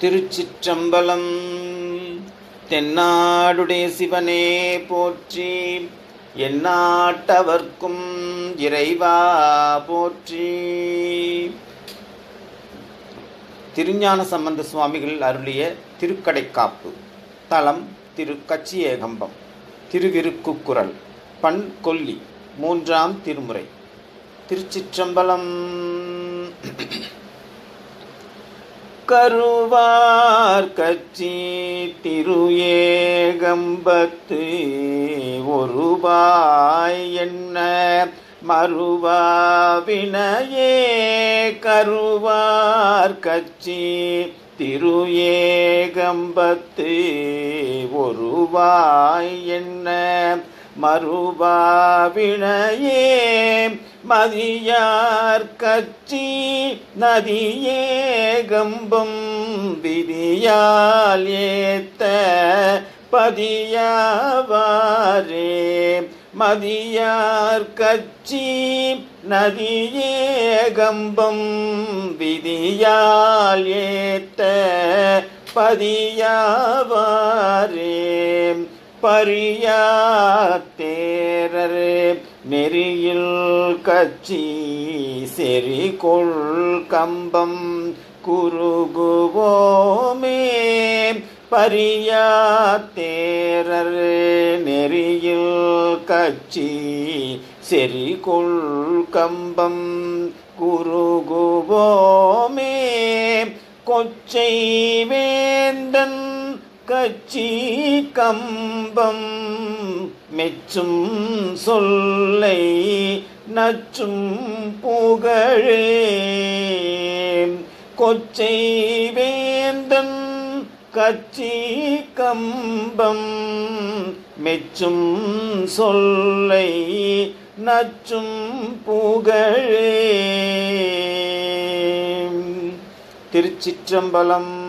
திருச்சிற்றம்பலம் தென்னாடுடைய சிவனே போற்றி எந்நாட்டவர்க்கும் இறைவா போற்றி திருஞான சம்பந்த சுவாமிகள் அருளிய திருக்கடைக்காப்பு தலம் திரு கச்சியேகம்பம் திருவிருக்குக்குரல் பண் கொல்லி மூன்றாம் திருமுறை திருச்சிற்றம்பலம் கருவார் கச்சி திரு ஏகம்பத்து ஒருவாய் என்ன மறுவாவினையே கருவார் கச்சி திரு ஏகம்பத்து ஒருவாய் என்ன மறுபாவினையே மதியார் கச்சி நதியே கம்பம் விதியால் ஏத்த பதியாவாரே மதியார் கச்சி நதியே கம்பம் விதியால் ஏத்த பதியாவாரே பரியாத்தேரர் நெறியில் கச்சி செறி கொள் கம்பம் குருகுவோமே பரியாத்தேரர் நெறியில் கச்சி செறி கொள் கம்பம் குருகுவோமே கொச்சை வேந்தன் கச்சி கம்பம் மெச்சும் சொல்லை நச்சும் புகழே கொச்சை வேந்தன் கச்சி கம்பம் மெச்சும் சொல்லை நச்சும் புகழே திருச்சிற்றம்பலம்